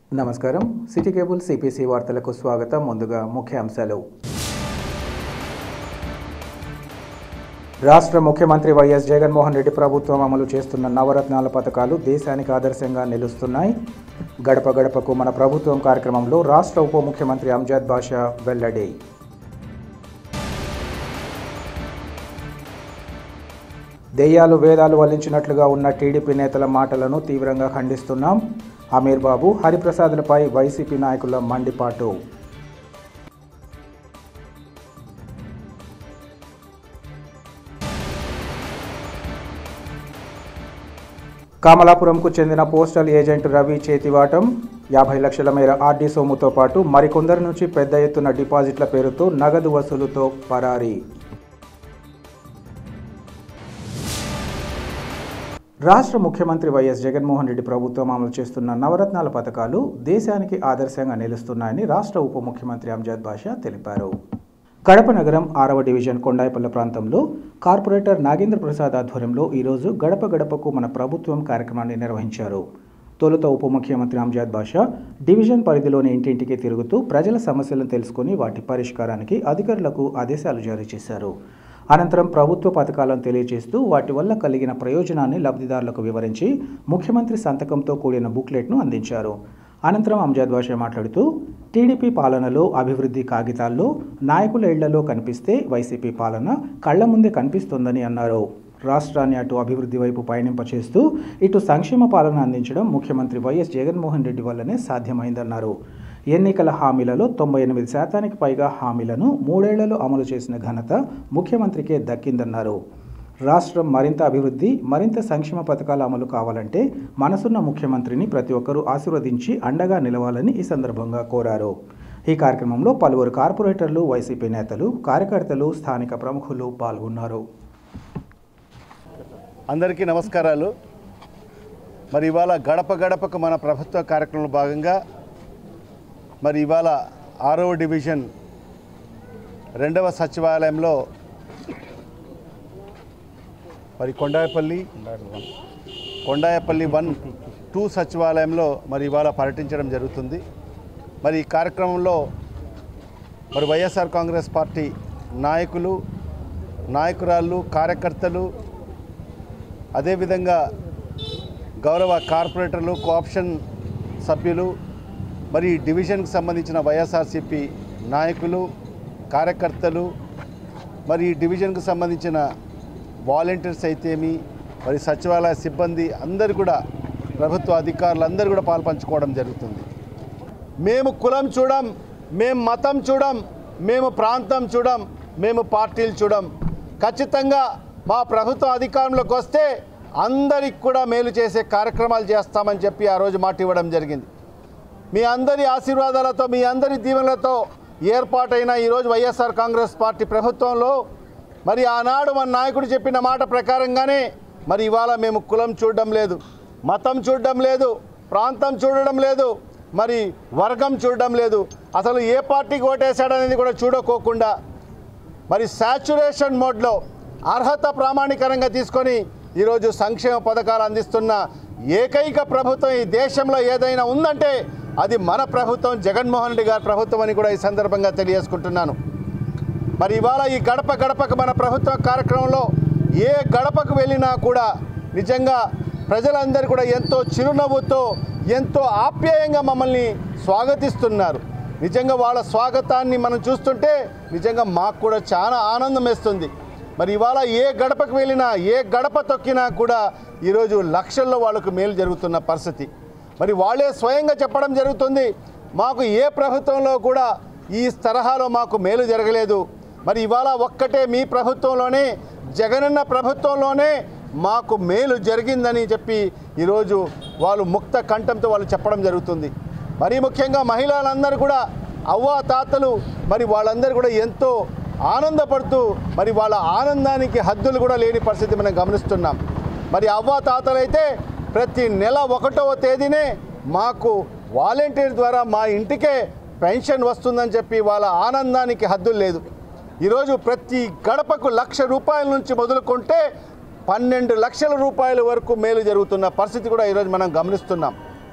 నమస్కారం city cable CPC వార్తలకు స్వాగతం ముందుగా ముఖ్యాంశాలు రాష్ట్ర ముఖ్యమంత్రి వైఎస్ జగన్మోహన్ రెడ్డి ప్రభుత్వం అమలు చేస్తున్న నవరత్నాల పథకాలు దేశానికి ఆదర్శంగా నిలుస్తున్నాయి గడప గడపకు మన ప్రభుత్వం కార్యక్రమంలో రాష్ట్ర ఉప ముఖ్యమంత్రి అంజాద్ బాషా వెల్లడి దెయ్యాలు వేదాలు వల్లించినట్లుగా ఉన్న టీడీపీ నేతల మాటలను తీవ్రంగా ఖండిస్తున్నాం అమీర్ బాబు హరిప్రసాద్లపై వైసీపీ నాయకుల మండిపాటు కామలాపురంకు చెందిన పోస్టల్ ఏజెంట్ రవి చేతివాటం యాభై లక్షల మేర ఆర్డీ సొమ్ముతో పాటు మరికొందరి నుంచి పెద్ద ఎత్తున డిపాజిట్ల పేరుతో నగదు వసూలుతో పరారీ రాష్ట్ర ముఖ్యమంత్రి వైఎస్ జగన్మోహన్ రెడ్డి ప్రభుత్వం అమలు చేస్తున్న నవరత్నాల పథకాలు దేశానికి ఆదర్శంగా నిలుస్తున్నాయని రాష్ట్ర ఉప ముఖ్యమంత్రి అంజాద్ బాషా తెలిపారు కడప నగరం ఆరవ డివిజన్ కొండాయిపల్లె ప్రాంతంలో కార్పొరేటర్ నాగేంద్ర ప్రసాద్ ఆధ్వర్యంలో ఈరోజు గడప గడపకు మన ప్రభుత్వం కార్యక్రమాన్ని నిర్వహించారు తొలుత ఉప ముఖ్యమంత్రి అంజాద్ బాషా డివిజన్ పరిధిలోని ఇంటింటికి తిరుగుతూ ప్రజల సమస్యలను తెలుసుకుని వాటి పరిష్కారానికి అధికారులకు ఆదేశాలు జారీ చేశారు అనంతరం ప్రభుత్వ పథకాలను తెలియజేస్తూ వాటి వల్ల కలిగిన ప్రయోజనాన్ని లబ్ధిదారులకు వివరించి ముఖ్యమంత్రి సంతకంతో కూడిన బుక్లెట్ను అందించారు అనంతరం అంజాద్ బాషా మాట్లాడుతూ టీడీపీ పాలనలో అభివృద్ధి కాగితాల్లో నాయకుల ఇళ్లలో కనిపిస్తే వైసీపీ పాలన కళ్ల ముందే కనిపిస్తోందని అన్నారు రాష్ట్రాన్ని అటు అభివృద్ధి వైపు పయనింపచేస్తూ ఇటు సంక్షేమ పాలన అందించడం ముఖ్యమంత్రి వైఎస్ జగన్మోహన్ రెడ్డి వల్లనే సాధ్యమైందన్నారు ఎన్నికల హామీలలో తొంభై ఎనిమిది శాతానికి పైగా హామీలను మూడేళ్లలో అమలు చేసిన ఘనత ముఖ్యమంత్రికే దక్కిందన్నారు రాష్ట్రం మరింత అభివృద్ధి మరింత సంక్షేమ పథకాల అమలు కావాలంటే మనసున్న ముఖ్యమంత్రిని ప్రతి ఒక్కరూ ఆశీర్వదించి అండగా నిలవాలని ఈ సందర్భంగా కోరారు ఈ కార్యక్రమంలో పలువురు కార్పొరేటర్లు వైసీపీ నేతలు కార్యకర్తలు స్థానిక ప్రముఖులు పాల్గొన్నారు అందరికీ నమస్కారాలు మరి ఇవాళ గడప గడపకు మన ప్రభుత్వ కార్యక్రమంలో భాగంగా మరి ఇవాళ ఆరవ డివిజన్ రెండవ సచివాలయంలో మరి కొండాయపల్లి కొండాయపల్లి వన్ టూ సచివాలయంలో మరి ఇవాళ పర్యటించడం జరుగుతుంది మరి ఈ కార్యక్రమంలో మరి వైఎస్ఆర్ కాంగ్రెస్ పార్టీ నాయకులు నాయకురాళ్ళు కార్యకర్తలు అదేవిధంగా గౌరవ కార్పొరేటర్లు కోఆప్షన్ సభ్యులు మరి ఈ డివిజన్కి సంబంధించిన వైఎస్ఆర్సిపి నాయకులు కార్యకర్తలు మరి ఈ డివిజన్కు సంబంధించిన వాలంటీర్స్ అయితేమి మరి సచివాలయ సిబ్బంది అందరు కూడా ప్రభుత్వ అధికారులు అందరూ కూడా పాల్పంచుకోవడం జరుగుతుంది మేము కులం చూడం మేము మతం చూడం మేము ప్రాంతం చూడం మేము పార్టీలు చూడం ఖచ్చితంగా మా ప్రభుత్వం అధికారంలోకి వస్తే అందరికి కూడా మేలు చేసే కార్యక్రమాలు చేస్తామని చెప్పి ఆ రోజు మాట ఇవ్వడం జరిగింది మీ అందరి ఆశీర్వాదాలతో మీ అందరి దీవెనలతో ఏర్పాటైన ఈరోజు వైఎస్ఆర్ కాంగ్రెస్ పార్టీ ప్రభుత్వంలో మరి ఆనాడు మన నాయకుడు చెప్పిన మాట ప్రకారంగానే మరి ఇవాళ మేము కులం చూడడం లేదు మతం చూడడం లేదు ప్రాంతం చూడడం లేదు మరి వర్గం చూడడం లేదు అసలు ఏ పార్టీకి ఓటేశాడనేది కూడా చూడకోకుండా మరి శాచురేషన్ మోడ్లో అర్హత ప్రామాణికరంగా తీసుకొని ఈరోజు సంక్షేమ పథకాలు అందిస్తున్న ఏకైక ప్రభుత్వం ఈ దేశంలో ఏదైనా ఉందంటే అది మన ప్రభుత్వం జగన్మోహన్ రెడ్డి గారి ప్రభుత్వం అని కూడా ఈ సందర్భంగా తెలియజేసుకుంటున్నాను మరి ఇవాళ ఈ గడప గడపకు మన ప్రభుత్వ కార్యక్రమంలో ఏ గడపకు వెళ్ళినా కూడా నిజంగా ప్రజలందరూ కూడా ఎంతో చిరునవ్వుతో ఎంతో ఆప్యాయంగా మమ్మల్ని స్వాగతిస్తున్నారు నిజంగా వాళ్ళ స్వాగతాన్ని మనం చూస్తుంటే నిజంగా మాకు కూడా చాలా ఆనందం వేస్తుంది మరి ఇవాళ ఏ గడపకు వెళ్ళినా ఏ గడప తొక్కినా కూడా ఈరోజు లక్షల్లో వాళ్ళకు మేలు జరుగుతున్న పరిస్థితి మరి వాళ్ళే స్వయంగా చెప్పడం జరుగుతుంది మాకు ఏ ప్రభుత్వంలో కూడా ఈ తరహాలో మాకు మేలు జరగలేదు మరి ఇవాళ ఒక్కటే మీ ప్రభుత్వంలోనే జగనన్న ప్రభుత్వంలోనే మాకు మేలు జరిగిందని చెప్పి ఈరోజు వాళ్ళు ముక్త కంఠంతో వాళ్ళు చెప్పడం జరుగుతుంది మరి ముఖ్యంగా మహిళలందరూ కూడా అవ్వ తాతలు మరి వాళ్ళందరూ కూడా ఎంతో ఆనందపడుతూ మరి వాళ్ళ ఆనందానికి హద్దులు కూడా లేని పరిస్థితి మనం గమనిస్తున్నాం మరి అవ్వ తాతలైతే ప్రతి నెల ఒకటవ తేదీనే మాకు వాలంటీర్ ద్వారా మా ఇంటికే పెన్షన్ వస్తుందని చెప్పి వాళ్ళ ఆనందానికి హద్దులు లేదు ఈరోజు ప్రతి గడపకు లక్ష రూపాయల నుంచి మొదలుకుంటే పన్నెండు లక్షల రూపాయల వరకు మేలు జరుగుతున్న పరిస్థితి కూడా ఈరోజు మనం గమనిస్తున్నాం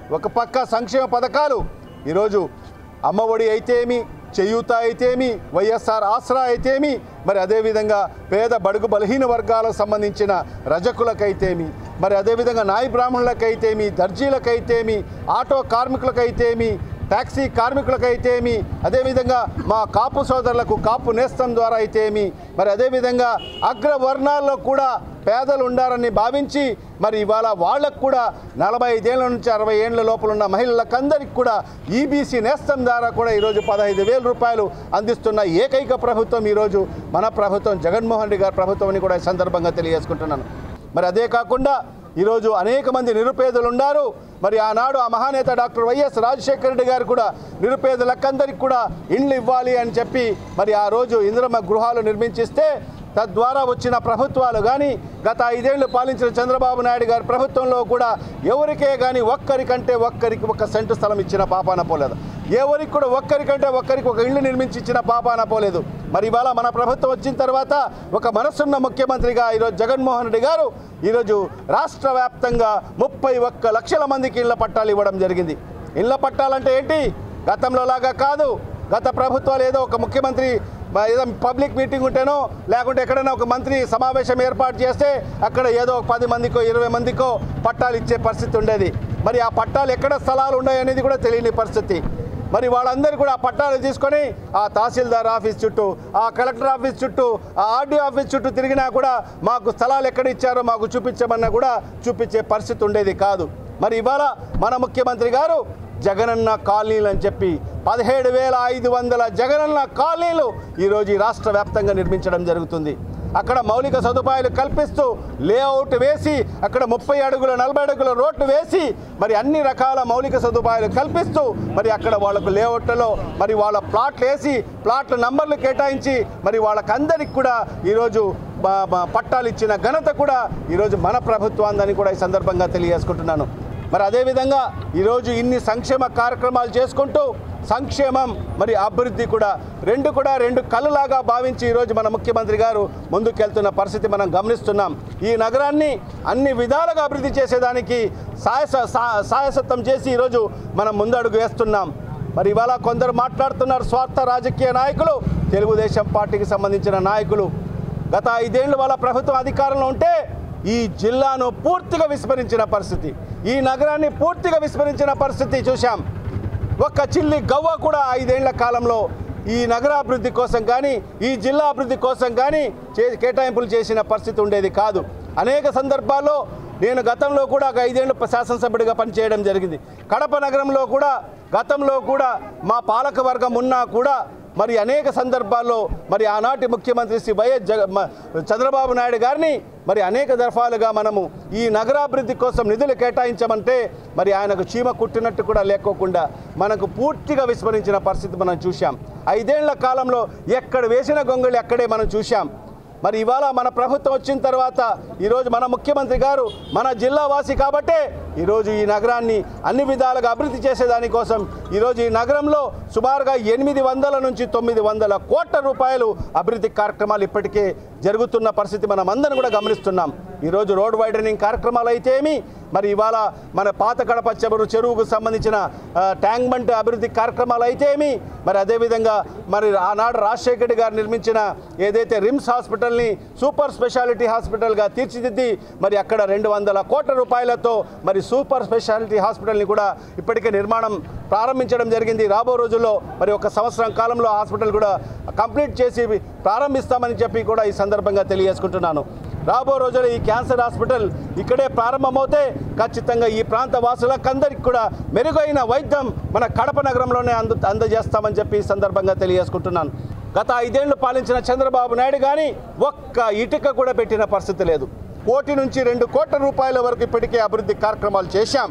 ఒక పక్క సంక్షేమ పథకాలు ఈరోజు అమ్మఒడి అయితేమి చేయూత అయితేమి వైఎస్ఆర్ ఆసరా అయితేమి మరి అదేవిధంగా పేద బడుగు బలహీన వర్గాలకు సంబంధించిన రజకులకైతేమి మరి అదేవిధంగా నాయ బ్రాహ్మణులకైతేమి దర్జీలకైతేమి ఆటో కార్మికులకైతేమి టాక్సీ కార్మికులకైతేమి అదేవిధంగా మా కాపు సోదరులకు కాపు నేస్తం ద్వారా అయితేమి మరి అదేవిధంగా అగ్రవర్ణాల్లో కూడా పేదలు ఉండారని భావించి మరి ఇవాళ వాళ్ళకు కూడా నలభై ఐదేళ్ల నుంచి అరవై ఏళ్ల లోపల ఉన్న మహిళలకందరికి కూడా ఈబీసీ నేస్తం ద్వారా కూడా ఈరోజు పదహైదు వేల రూపాయలు అందిస్తున్న ఏకైక ప్రభుత్వం ఈరోజు మన ప్రభుత్వం జగన్మోహన్ రెడ్డి గారి ప్రభుత్వం అని కూడా ఈ సందర్భంగా తెలియజేసుకుంటున్నాను మరి అదే కాకుండా ఈరోజు అనేక మంది నిరుపేదలు ఉన్నారు మరి ఆనాడు ఆ మహానేత డాక్టర్ వైఎస్ రాజశేఖర రెడ్డి గారు కూడా నిరుపేదలకందరికి కూడా ఇండ్లు ఇవ్వాలి అని చెప్పి మరి ఆ రోజు ఇంద్రమ గృహాలు నిర్మించిస్తే తద్వారా వచ్చిన ప్రభుత్వాలు కానీ గత ఐదేళ్లు పాలించిన చంద్రబాబు నాయుడు గారి ప్రభుత్వంలో కూడా ఎవరికే కానీ ఒక్కరికంటే ఒక్కరికి ఒక సెంటు స్థలం ఇచ్చిన పాపాన పోలేదు ఎవరికి కూడా ఒక్కరికంటే ఒక్కరికి ఒక ఇల్లు నిర్మించి ఇచ్చిన పాపాన పోలేదు మరి ఇవాళ మన ప్రభుత్వం వచ్చిన తర్వాత ఒక మనసున్న ముఖ్యమంత్రిగా ఈరోజు జగన్మోహన్ రెడ్డి గారు ఈరోజు రాష్ట్ర వ్యాప్తంగా ముప్పై ఒక్క లక్షల మందికి ఇళ్ల పట్టాలు ఇవ్వడం జరిగింది ఇళ్ల పట్టాలంటే ఏంటి గతంలో లాగా కాదు గత ప్రభుత్వాలు ఏదో ఒక ముఖ్యమంత్రి మా ఏదో పబ్లిక్ మీటింగ్ ఉంటేనో లేకుంటే ఎక్కడైనా ఒక మంత్రి సమావేశం ఏర్పాటు చేస్తే అక్కడ ఏదో ఒక పది మందికో ఇరవై మందికో పట్టాలు ఇచ్చే పరిస్థితి ఉండేది మరి ఆ పట్టాలు ఎక్కడ స్థలాలు ఉన్నాయనేది కూడా తెలియని పరిస్థితి మరి వాళ్ళందరూ కూడా ఆ పట్టాలు తీసుకొని ఆ తహసీల్దార్ ఆఫీస్ చుట్టూ ఆ కలెక్టర్ ఆఫీస్ చుట్టూ ఆ ఆర్డీఓ ఆఫీస్ చుట్టూ తిరిగినా కూడా మాకు స్థలాలు ఎక్కడ ఇచ్చారో మాకు చూపించమన్నా కూడా చూపించే పరిస్థితి ఉండేది కాదు మరి ఇవాళ మన ముఖ్యమంత్రి గారు జగనన్న కాలనీలు అని చెప్పి పదిహేడు వేల ఐదు వందల జగనన్న కాలనీలు ఈరోజు ఈ రాష్ట్ర వ్యాప్తంగా నిర్మించడం జరుగుతుంది అక్కడ మౌలిక సదుపాయాలు కల్పిస్తూ లేఅవుట్ వేసి అక్కడ ముప్పై అడుగుల నలభై అడుగుల రోడ్లు వేసి మరి అన్ని రకాల మౌలిక సదుపాయాలు కల్పిస్తూ మరి అక్కడ వాళ్ళకు లేఅవుట్లలో మరి వాళ్ళ ప్లాట్లు వేసి ప్లాట్ల నంబర్లు కేటాయించి మరి వాళ్ళకందరికి కూడా ఈరోజు బ- బ- పట్టాలు ఇచ్చిన ఘనత కూడా ఈరోజు మన ప్రభుత్వాన్ని కూడా ఈ సందర్భంగా తెలియజేసుకుంటున్నాను మరి అదేవిధంగా ఈరోజు ఇన్ని సంక్షేమ కార్యక్రమాలు చేసుకుంటూ సంక్షేమం మరి అభివృద్ధి కూడా రెండు కూడా రెండు కళ్ళలాగా భావించి ఈరోజు మన ముఖ్యమంత్రి గారు ముందుకెళ్తున్న పరిస్థితి మనం గమనిస్తున్నాం ఈ నగరాన్ని అన్ని విధాలుగా అభివృద్ధి చేసేదానికి సాయస సా- సాయసత్వం చేసి ఈరోజు మనం ముందడుగు వేస్తున్నాం మరి ఇవాళ కొందరు మాట్లాడుతున్నారు స్వార్థ రాజకీయ నాయకులు తెలుగుదేశం పార్టీకి సంబంధించిన నాయకులు గత ఐదేళ్లు వాళ్ళ ప్రభుత్వం అధికారంలో ఉంటే ఈ జిల్లాను పూర్తిగా విస్మరించిన పరిస్థితి ఈ నగరాన్ని పూర్తిగా విస్మరించిన పరిస్థితి చూశాం ఒక్క చిల్లి గవ్వ కూడా ఐదేళ్ల కాలంలో ఈ నగరాభివృద్ధి కోసం కానీ ఈ జిల్లా అభివృద్ధి కోసం కానీ చే కేటాయింపులు చేసిన పరిస్థితి ఉండేది కాదు అనేక సందర్భాల్లో నేను గతంలో కూడా ఒక ఐదేళ్ళు శాసనసభ్యుడిగా పనిచేయడం జరిగింది కడప నగరంలో కూడా గతంలో కూడా మా పాలక వర్గం ఉన్నా కూడా మరి అనేక సందర్భాల్లో మరి ఆనాటి ముఖ్యమంత్రి శ్రీ వైఎస్ జగ మ- చంద్రబాబు నాయుడు గారిని మరి అనేక దఫాలుగా మనము ఈ నగరాభివృద్ధి కోసం నిధులు కేటాయించమంటే మరి ఆయనకు చీమ కుట్టినట్టు కూడా లేకోకుండా మనకు పూర్తిగా విస్మరించిన పరిస్థితి మనం చూశాం ఐదేళ్ల కాలంలో ఎక్కడ వేసిన గొంగళి అక్కడే మనం చూశాం మరి ఇవాళ మన ప్రభుత్వం వచ్చిన తర్వాత ఈరోజు మన ముఖ్యమంత్రి గారు మన జిల్లా వాసి కాబట్టే ఈరోజు ఈ నగరాన్ని అన్ని విధాలుగా అభివృద్ధి చేసేదానికోసం ఈరోజు ఈ నగరంలో సుమారుగా ఎనిమిది వందల నుంచి తొమ్మిది వందల కోట్ల రూపాయలు అభివృద్ధి కార్యక్రమాలు ఇప్పటికే జరుగుతున్న పరిస్థితి మనం అందరం కూడా గమనిస్తున్నాం ఈరోజు రోడ్ వైడనింగ్ కార్యక్రమాలు అయితే ఏమి మరి ఇవాళ మన పాత కడప చెరువు చెరువుకు సంబంధించిన ఆ, ట్యాంక్ బండ్ అభివృద్ధి కార్యక్రమాలు అయితే ఏమి మరి అదేవిధంగా మరి ఆనాడు రాజశేఖర రెడ్డి గారు నిర్మించిన ఏదైతే రిమ్స్ హాస్పిటల్ని సూపర్ స్పెషాలిటీ హాస్పిటల్గా తీర్చిదిద్ది మరి అక్కడ రెండు వందల కోట్ల రూపాయలతో మరి సూపర్ స్పెషాలిటీ హాస్పిటల్ని కూడా ఇప్పటికే నిర్మాణం ప్రారంభించడం జరిగింది రాబో రోజుల్లో మరి ఒక సంవత్సరం కాలంలో ఆ హాస్పిటల్ కూడా కంప్లీట్ చేసి ప్రారంభిస్తామని చెప్పి కూడా ఈ సందర్భంగా తెలియజేసుకుంటున్నాను రాబో రోజుల్లో ఈ క్యాన్సర్ హాస్పిటల్ ఇక్కడే ప్రారంభమవుతే ఖచ్చితంగా ఈ ప్రాంత వాసులకందరికి కూడా మెరుగైన వైద్యం మన కడప నగరంలోనే అంద అందజేస్తామని చెప్పి ఈ సందర్భంగా తెలియజేసుకుంటున్నాను గత ఐదేళ్లు పాలించిన చంద్రబాబు నాయుడు కానీ ఒక్క ఇటుక కూడా పెట్టిన పరిస్థితి లేదు కోటి నుంచి రెండు కోట్ల రూపాయల వరకు ఇప్పటికే అభివృద్ధి కార్యక్రమాలు చేశాం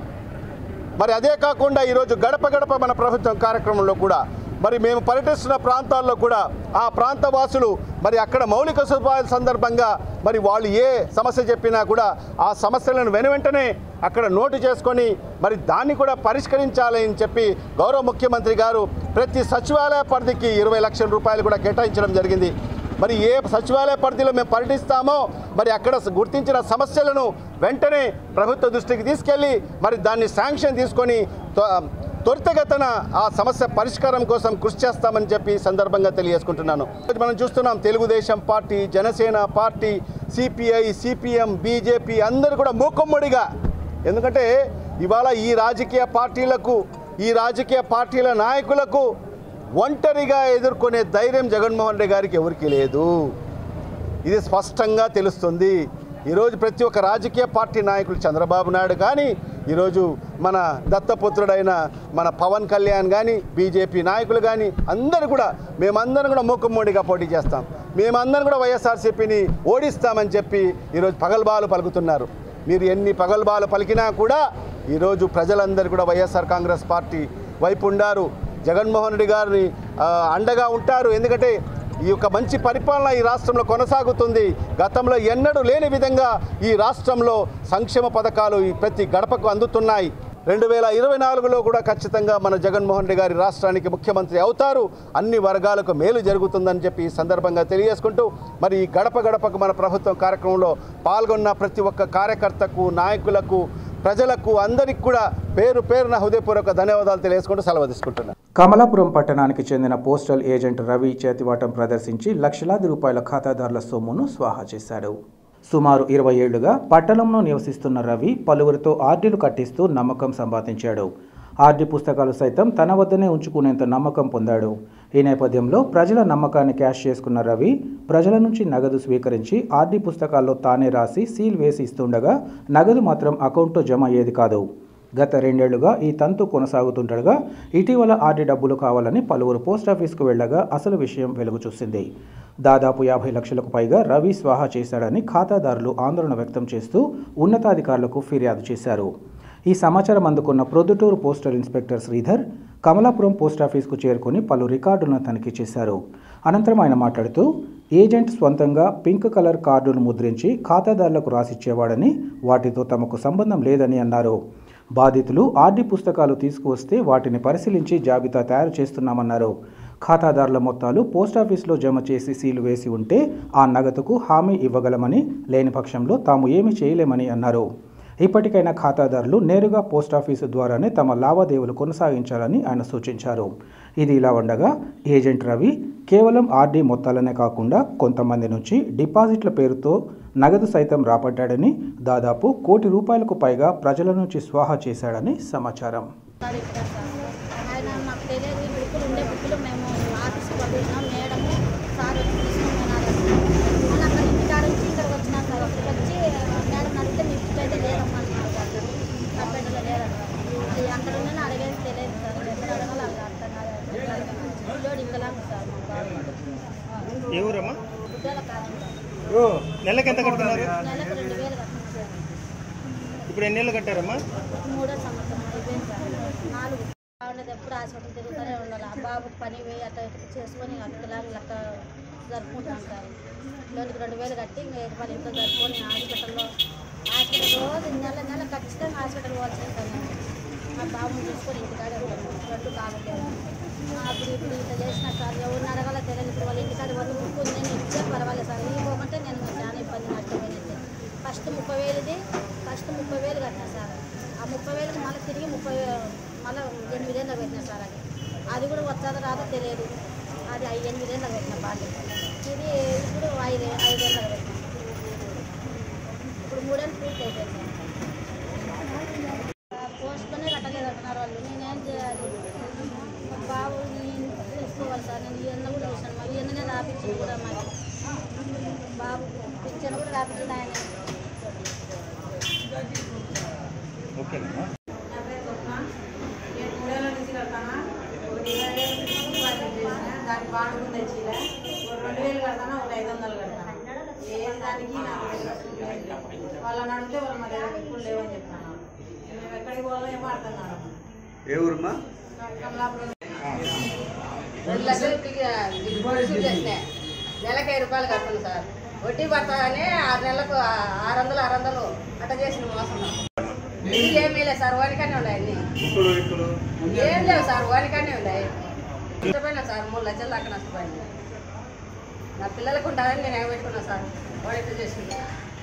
మరి అదే కాకుండా ఈరోజు గడప గడప మన ప్రభుత్వం కార్యక్రమంలో కూడా మరి మేము పర్యటిస్తున్న ప్రాంతాల్లో కూడా ఆ ప్రాంత వాసులు మరి అక్కడ మౌలిక సదుపాయాల సందర్భంగా మరి వాళ్ళు ఏ సమస్య చెప్పినా కూడా ఆ సమస్యలను వెను వెంటనే అక్కడ నోటు చేసుకొని మరి దాన్ని కూడా పరిష్కరించాలి అని చెప్పి గౌరవ ముఖ్యమంత్రి గారు ప్రతి సచివాలయ పరిధికి ఇరవై లక్షల రూపాయలు కూడా కేటాయించడం జరిగింది మరి ఏ సచివాలయ పరిధిలో మేము పర్యటిస్తామో మరి అక్కడ గుర్తించిన సమస్యలను వెంటనే ప్రభుత్వ దృష్టికి తీసుకెళ్ళి మరి దాన్ని శాంక్షన్ తీసుకొని త్వ- త్వరితగతన ఆ సమస్య పరిష్కారం కోసం కృషి చేస్తామని చెప్పి ఈ సందర్భంగా తెలియజేసుకుంటున్నాను మనం చూస్తున్నాం Telugu Desam party Janasena party CPI CPM BJP అందరూ కూడా మూకుమ్మడిగా ఎందుకంటే ఇవాళ ఈ రాజకీయ పార్టీలకు ఈ రాజకీయ పార్టీల నాయకులకు ఒంటరిగా ఎదుర్కొనే ధైర్యం జగన్మోహన్ రెడ్డి గారికి ఎవరికీ లేదు ఇది స్పష్టంగా తెలుస్తుంది ఈరోజు ప్రతి ఒక్క రాజకీయ పార్టీ నాయకులు చంద్రబాబు నాయుడు కానీ ఈరోజు మన దత్తపుత్రుడైన మన పవన్ కళ్యాణ్ కానీ బీజేపీ నాయకులు కానీ అందరూ కూడా మేమందరం కూడా మూకుమ్మడిగా పోటీ చేస్తాం మేమందరం కూడా వైఎస్ఆర్సీపీని ఓడిస్తామని చెప్పి ఈరోజు పగల్బాలు పలుకుతున్నారు మీరు ఎన్ని పగల్బాలు పలికినా కూడా ఈరోజు ప్రజలందరూ కూడా వైఎస్ఆర్ కాంగ్రెస్ పార్టీ వైపు ఉండారు జగన్మోహన్ రెడ్డి గారిని ఆ, అండగా ఉంటారు ఎందుకంటే ఈ యొక్క మంచి పరిపాలన ఈ రాష్ట్రంలో కొనసాగుతుంది గతంలో ఎన్నడూ లేని విధంగా ఈ రాష్ట్రంలో సంక్షేమ పథకాలు ఈ ప్రతి గడపకు అందుతున్నాయి రెండు వేల ఇరవై నాలుగులో కూడా ఖచ్చితంగా మన జగన్మోహన్ రెడ్డి గారి రాష్ట్రానికి ముఖ్యమంత్రి అవుతారు అన్ని వర్గాలకు మేలు జరుగుతుందని చెప్పి ఈ సందర్భంగా తెలియజేసుకుంటూ మరి ఈ గడప గడపకు మన ప్రభుత్వం కార్యక్రమంలో పాల్గొన్న ప్రతి ఒక్క కార్యకర్తకు నాయకులకు ప్రజలకు అందరికి కూడా పేరు పేరున హృదయపూర్వక ధన్యవాదాలు తెలియజేసుకుంటూ సెలవు తీసుకుంటున్నాను కమలాపురం పట్టణానికి చెందిన పోస్టల్ ఏజెంట్ రవి చేతివాటం ప్రదర్శించి లక్షలాది రూపాయల ఖాతాదారుల సొమ్మును స్వాహా చేశాడు సుమారు ఇరవై ఏళ్లుగా పట్టణంలో నివసిస్తున్న రవి పలువురితో ఆర్డీలు కట్టిస్తూ నమ్మకం సంపాదించాడు ఆర్డీ పుస్తకాలు సైతం తన వద్దనే ఉంచుకునేంత నమ్మకం పొందాడు ఈ నేపథ్యంలో ప్రజల నమ్మకాన్ని క్యాష్ చేసుకున్న రవి ప్రజల నుంచి నగదు స్వీకరించి ఆర్డీ పుస్తకాల్లో తానే రాసి సీల్ వేసి ఇస్తుండగా నగదు మాత్రం అకౌంట్లో జమ అయ్యేది కాదు గత రెండేళ్లుగా ఈ తంతు కొనసాగుతుండగా ఇటీవల ఆర్డీ డబ్బులు కావాలని పలువురు పోస్టాఫీస్కు వెళ్ళగా అసలు విషయం వెలుగు చూసింది దాదాపు యాభై లక్షలకు పైగా రవి స్వాహా చేశాడని ఖాతాదారులు ఆందోళన వ్యక్తం చేస్తూ ఉన్నతాధికారులకు ఫిర్యాదు చేశారు ఈ సమాచారం అందుకున్న ప్రొద్దుటూరు పోస్టల్ ఇన్స్పెక్టర్ శ్రీధర్ కమలాపురం పోస్టాఫీస్కు చేరుకుని పలు రికార్డులను తనిఖీ చేశారు అనంతరం ఆయన మాట్లాడుతూ ఏజెంట్ స్వంతంగా పింక్ కలర్ కార్డును ముద్రించి ఖాతాదారులకు రాసిచ్చేవాడని వాటితో తమకు సంబంధం లేదని అన్నారు బాధితులు ఆర్డీ పుస్తకాలు తీసుకువస్తే వాటిని పరిశీలించి జాబితా తయారు చేస్తున్నామన్నారు ఖాతాదారుల మొత్తాలు పోస్టాఫీస్లో జమ చేసి సీలు వేసి ఉంటే ఆ నగదుకు హామీ ఇవ్వగలమని లేని పక్షంలో తాము ఏమీ చేయలేమని అన్నారు ఇప్పటికైనా ఖాతాదారులు నేరుగా పోస్టాఫీసు ద్వారానే తమ లావాదేవీలు కొనసాగించాలని ఆయన సూచించారు ఇది ఇలా ఉండగా ఏజెంట్ రవి కేవలం ఆర్డీ మొత్తాలనే కాకుండా కొంతమంది నుంచి డిపాజిట్ల పేరుతో నగదు సైతం రాబడ్డాడని దాదాపు కోటి రూపాయలకు పైగా ప్రజల నుంచి స్వాహా చేశాడని సమాచారం సార్ ఇక్కడ సార్ ఆయన మాకు తెలియదు ఈ బుక్కులు ఉండే బుక్కులు మేము ఆఫీస్కి పంపించినాం మేడం సార్ వచ్చి తీసుకున్నారు మళ్ళీ అక్కడ ఇంటికాడ నుంచి ఇక్కడికి వచ్చినాం సార్ అక్కడికి వచ్చి మేడం అడిగితే మీ బుక్ అయితే లేదమ్మా అన్నారు సార్ కంప్యూటర్లో లేదన్నారు అది అక్కడ ఉన్న అడిగేది తెలియదు సార్ ఎక్కడ అడగాలి అక్కడ అర్థం కాదు పిల్లోడు ఇంకలాంటి సార్ మా బాబు ఏ ఊరమ్మా ఉద్యోగ కాలం సార్ నెలకి ఎంత కడుతున్నారు నెలకు రెండు వేలు కట్టించారు ఇప్పుడు ఎన్ని నెలలు కట్టారమ్మా మూడో సంవత్సరం అయిపోయింది సార్ నాలుగు బాగుండదు ఎప్పుడు హాస్పిటల్ తిరుగుతూనే ఉండాలి ఆ బాబు పని పోయి అట్లా ఇట్లా చేసుకొని అక్కలాగా లెక్క జరుపుకుంటాం సార్ లోనికి రెండు వేలు కట్టి ఇంకా రూపాయలు ఇంట్లో జరుపుకొని హాస్పిటల్లో హాస్పిటల్ రోజు నెల నెల ఖచ్చితంగా హాస్పిటల్ పోవాల్సింది సార్ నేను మా బాబుని చూసుకొని ఇంటికాడే ఉంటాను రెండు కాలేదు అప్పుడు ఇప్పుడు ఇట్లా చేసిన సార్ ఎవరిని అడగాలో తెలియదు ఇప్పుడు వాళ్ళ ఇంటికాడ వాళ్ళు ముక్కు ఉంది, నేను ఇచ్చే పర్వాలేదు సార్ ఇవ్వకుంటే నేను చాలా ఇబ్బంది నష్టపోయినట్టే ఫస్ట్ ముప్పై వేలుది ఫస్ట్ ముప్పై వేలు కట్టినా సార్ ఆ ముప్పై వేలకు మళ్ళీ తిరిగి ముప్పై మళ్ళీ ఎనిమిదేళ్ళకి పెట్టినా సార్ అది అది కూడా వచ్చాదో రాదో తెలియదు అది ఐదు ఎనిమిదేళ్ళకి పెట్టిన బాధ్యత ఇది ఇప్పుడు ఐదు ఐదేళ్ళకి పెట్టిన ఇప్పుడు మూడేళ్ళు పూర్తి అయిపోయింది సార్ పోస్ట్లోనే కట్టలేదు అంటున్నారు వాళ్ళు నేనేం చేయాలి మా బాబు నేను తీసుకోవాలి సార్ నేను ఇవన్నీ కూడా చూసాను మరి ఇవన్నీ రాపించింది కూడా మాకు బాబు పిక్చర్ కూడా రాపించింది ఆయన ఓకేనమ్మా నా పేరు స్వప్న. నేను మూడేళ్ళ నుంచి కడతానా ఒకటి ఇరవై వేలు డిపాజిట్ చేసిన దానికి బాండ్ తెచ్చిలే ఒక రెండు వేలు కడతానా ఒకటి ఐదు వందలు కడతాను ఏ దానికి నాకు ఇంట్రెస్ట్ లేదు వాళ్ళని అడిగితే వాళ్ళు మా దగ్గర ఎప్పుడు లేవని చెప్తాను మేము ఎక్కడికి పోవాలో ఏమో అర్థం కాదు ఏ ఊరమ్మా కమలాపురం రెండు లక్షలు డిపాజిట్ చేసినాయి నెలకి ఐదు రూపాయలు కడుతుంది సార్ వడ్డీ పడతానే ఆరు నెలలకు ఆ- ఆరు వందలు ఆరు వందలు అట్ట చేసిన మోసం ఇది ఏమీ లేదు సార్ వానికనే ఉన్నాయి అన్ని ఏం లేవు సార్ వానికనే ఉన్నాయి నష్టపోయినా సార్ మూడు లక్షలు దాకా నష్టపోయింది నా పిల్లలకు ఉండాలని నేను ఎగబెట్టుకున్నా సార్ వాడు ఎట్లా చేసింది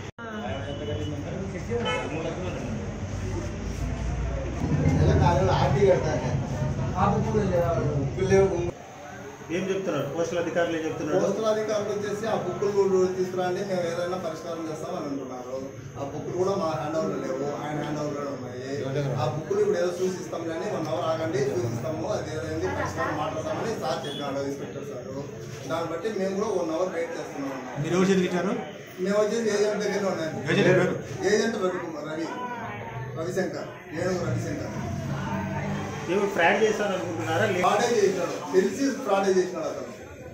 ఏం చెప్తున్నారు పోస్టల్ అధికారులు ఏం చెప్తున్నారు పోస్టల్ అధికారులు వచ్చేసి ఆ బుక్కులు కూడా తీసుకురండి మేము ఏదైనా పరిష్కారం చేస్తామని అంటున్నారు ఆ బుక్కులు కూడా మా హ్యాండ్ ఓవర్లో లేవు ఆయన హ్యాండ్ ఓవర్లో ఉన్నాయి ఆ బుక్కులు ఇప్పుడు ఏదో చూసిస్తాం కానీ వన్ అవర్ ఆగండి చూసిస్తాము అది ఏదైంది పరిష్కారం మాట్లాడతామని సార్ చెప్పినాడు ఇన్స్పెక్టర్ సార్ దాన్ని బట్టి మేము కూడా వన్ అవర్ వెయిట్ చేస్తున్నాం మీరు ఎవరు చేతికిచ్చారు మేము వచ్చేసి ఏజెంట్ దగ్గర ఏజెంట్ ఉన్నాం ఎవరు? ఏజెంట్ రవి కుమార్ రవి రవిశంకర్ ఏనుగు రవిశంకర్ ఏమో ఫ్రాడ్ చేశారు అనుకుంటున్నారా లేదా? ఫ్రాడే చేసినాడు తెలిసి ఫ్రాడే చేసినాడు అతను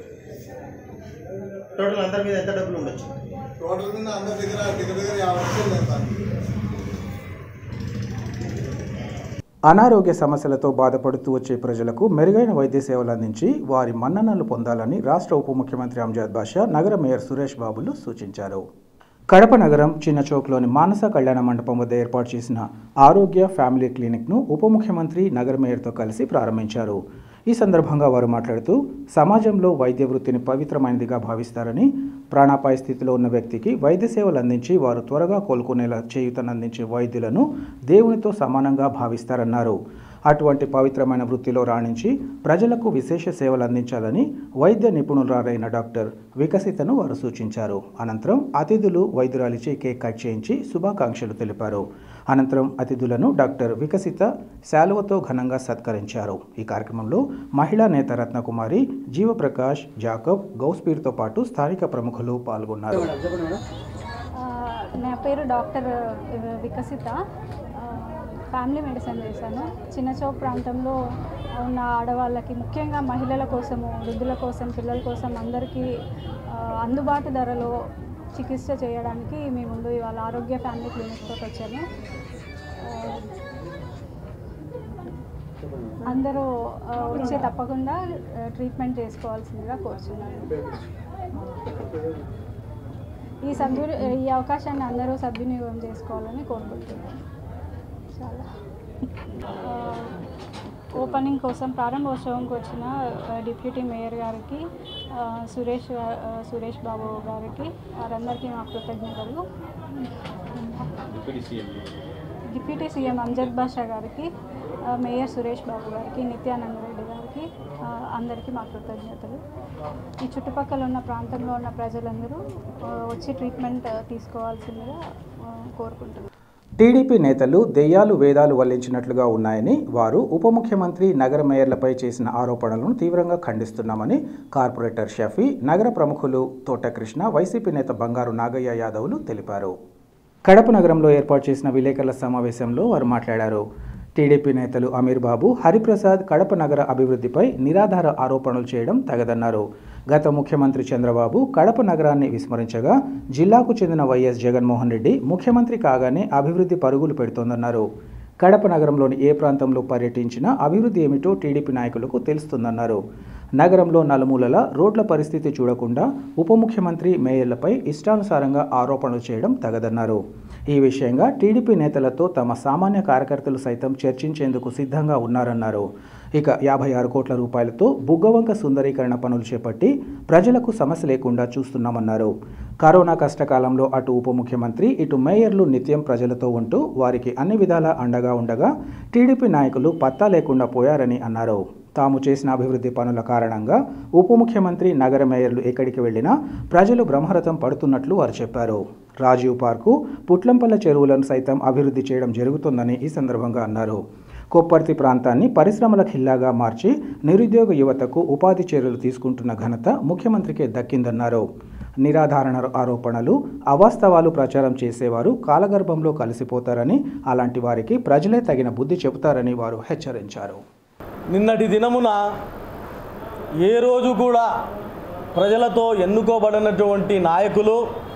టోటల్ అందరి మీద ఎంత డబ్బులు ఉండొచ్చు టోటల్ మీద అందరి దగ్గర దగ్గర దగ్గర యాభై లక్షలు చేస్తాను అనారోగ్య సమస్యలతో బాధపడుతూ వచ్చే ప్రజలకు మెరుగైన వైద్య సేవలు అందించి వారి మన్ననలు పొందాలని రాష్ట్ర ఉప ముఖ్యమంత్రి అంజాద్ బాషా నగర మేయర్ సురేష్ బాబులు సూచించారు కడప నగరం చిన్న చౌక్లోని మానస కళ్యాణ మండపం వద్ద ఏర్పాటు చేసిన ఆరోగ్య ఫ్యామిలీ క్లినిక్ను ఉప ముఖ్యమంత్రి నగర మేయర్తో కలిసి ప్రారంభించారు ఈ సందర్భంగా వారు మాట్లాడుతూ సమాజంలో వైద్య వృత్తిని పవిత్రమైనదిగా భావిస్తారని ప్రాణాపాయ స్థితిలో ఉన్న వ్యక్తికి వైద్య సేవలు అందించి వారు త్వరగా కోలుకునేలా చేయుతనందించే వైద్యులను దేవునితో సమానంగా భావిస్తారన్నారు అటువంటి పవిత్రమైన వృత్తిలో రాణించి ప్రజలకు విశేష సేవలు అందించాలని వైద్య నిపుణురాలైన డాక్టర్ వికసితను వారు సూచించారు అనంతరం అతిథులు వైద్యురాలిచే కేక్ కట్ చేయించి శుభాకాంక్షలు తెలిపారు అనంతరం అతిథులను డాక్టర్ వికసిత శాలువతో ఘనంగా సత్కరించారు ఈ కార్యక్రమంలో మహిళా నేత రత్నకుమారి జీవప్రకాష్ జాకబ్ గౌస్పీర్తో పాటు స్థానిక ప్రముఖులు పాల్గొన్నారు ఆ, నా పేరు డాక్టర్ వికసిత ఆ, ఫ్యామిలీ మెడిసిన్ చేశాను చిన్న చౌక్ ప్రాంతంలో ఉన్న ఆడవాళ్ళకి ముఖ్యంగా మహిళల కోసము వృద్ధుల కోసం పిల్లల కోసం అందరికీ ఆ, అందుబాటు ధరలో చికిత్స చేయడానికి మీ ముందు ఇవాళ ఆరోగ్య ఫ్యామిలీ క్లినిక్ తోటి వచ్చాను ఆ, అందరూ ఆ, వచ్చి తప్పకుండా ఆ, ట్రీట్మెంట్ చేసుకోవాల్సిందిగా కోరుచున్నాను ఈ సద్వి ఈ అవకాశాన్ని అందరూ సద్వినియోగం చేసుకోవాలని కోరుకుంటున్నాను చాలా ఆ, ఓపెనింగ్ కోసం ప్రారంభోత్సవంకి వచ్చిన ఆ, డిప్యూటీ మేయర్ గారికి ఆ, సురేష్ గా- ఆ, సురేష్ బాబు గారికి వారందరికీ మా కృతజ్ఞతలు డిప్యూటీ సీఎం అంజద్ బాషా గారికి ఆ, మేయర్ సురేష్ బాబు గారికి నిత్యానంద రెడ్డి గారికి ఆ, అందరికీ మా కృతజ్ఞతలు ఈ చుట్టుపక్కల ఉన్న ప్రాంతంలో ఉన్న ప్రజలందరూ ఆ, వచ్చి ట్రీట్మెంట్ తీసుకోవాల్సిందిగా ఆ, కోరుకుంటున్నాను టీడీపీ నేతలు దెయ్యాలు వేదాలు వల్లించినట్లుగా ఉన్నాయని వారు ఉప ముఖ్యమంత్రి నగర మేయర్లపై చేసిన ఆరోపణలను తీవ్రంగా ఖండిస్తున్నామని కార్పొరేటర్ షఫీ నగర ప్రముఖులు తోటకృష్ణ వైసీపీ నేత బంగారు నాగయ్య యాదవ్లు తెలిపారు కడప నగరంలో ఏర్పాటు చేసిన విలేకరుల సమావేశంలో వారు మాట్లాడారు టీడీపీ నేతలు అమీర్ బాబు హరిప్రసాద్ కడప నగర అభివృద్ధిపై నిరాధార ఆరోపణలు చేయడం తగదన్నారు గత ముఖ్యమంత్రి చంద్రబాబు కడప నగరాన్ని విస్మరించగా జిల్లాకు చెందిన వైఎస్ జగన్మోహన్ రెడ్డి ముఖ్యమంత్రి కాగానే అభివృద్ధి పరుగులు పెడుతోందన్నారు కడప నగరంలోని ఏ ప్రాంతంలో పర్యటించినా అభివృద్ధి ఏమిటో టీడీపీ నాయకులకు తెలుస్తుందన్నారు నగరంలో నలుమూలల రోడ్ల పరిస్థితి చూడకుండా ఉప ముఖ్యమంత్రి మేయర్లపై ఇష్టానుసారంగా ఆరోపణలు చేయడం తగదన్నారు ఈ విషయంగా టీడీపీ నేతలతో తమ సామాన్య కార్యకర్తలు సైతం చర్చించేందుకు సిద్ధంగా ఉన్నారన్నారు ఇక యాభై ఆరు కోట్ల రూపాయలతో బుగ్గవంక సుందరీకరణ పనులు చేపట్టి ప్రజలకు సమస్య లేకుండా చూస్తున్నామన్నారు కరోనా కష్టకాలంలో అటు ఉప ముఖ్యమంత్రి ఇటు మేయర్లు నిత్యం ప్రజలతో ఉంటూ వారికి అన్ని విధాలా అండగా ఉండగా టీడీపీ నాయకులు పత్తా లేకుండా పోయారని అన్నారు తాము చేసిన అభివృద్ధి పనుల కారణంగా ఉప ముఖ్యమంత్రి నగర మేయర్లు ఎక్కడికి వెళ్ళినా ప్రజలు బ్రహ్మరథం పడుతున్నట్లు వారు చెప్పారు రాజీవ్ పార్కు పుట్లంపల్ల చెరువులను సైతం అభివృద్ధి చేయడం జరుగుతుందని ఈ సందర్భంగా అన్నారు కొప్పర్తి ప్రాంతాన్ని పరిశ్రమల ఖిల్లాగా మార్చి నిరుద్యోగ యువతకు ఉపాధి చర్యలు తీసుకుంటున్న ఘనత ముఖ్యమంత్రికే దక్కిందన్నారు నిరాధారణ ఆరోపణలు అవాస్తవాలు ప్రచారం చేసేవారు కాలగర్భంలో కలిసిపోతారని అలాంటి వారికి ప్రజలే తగిన బుద్ధి చెబుతారని వారు హెచ్చరించారు నిన్నటి దినమున ఏ రోజు కూడా ప్రజలతో ఎన్నుకోబడినటువంటి నాయకులు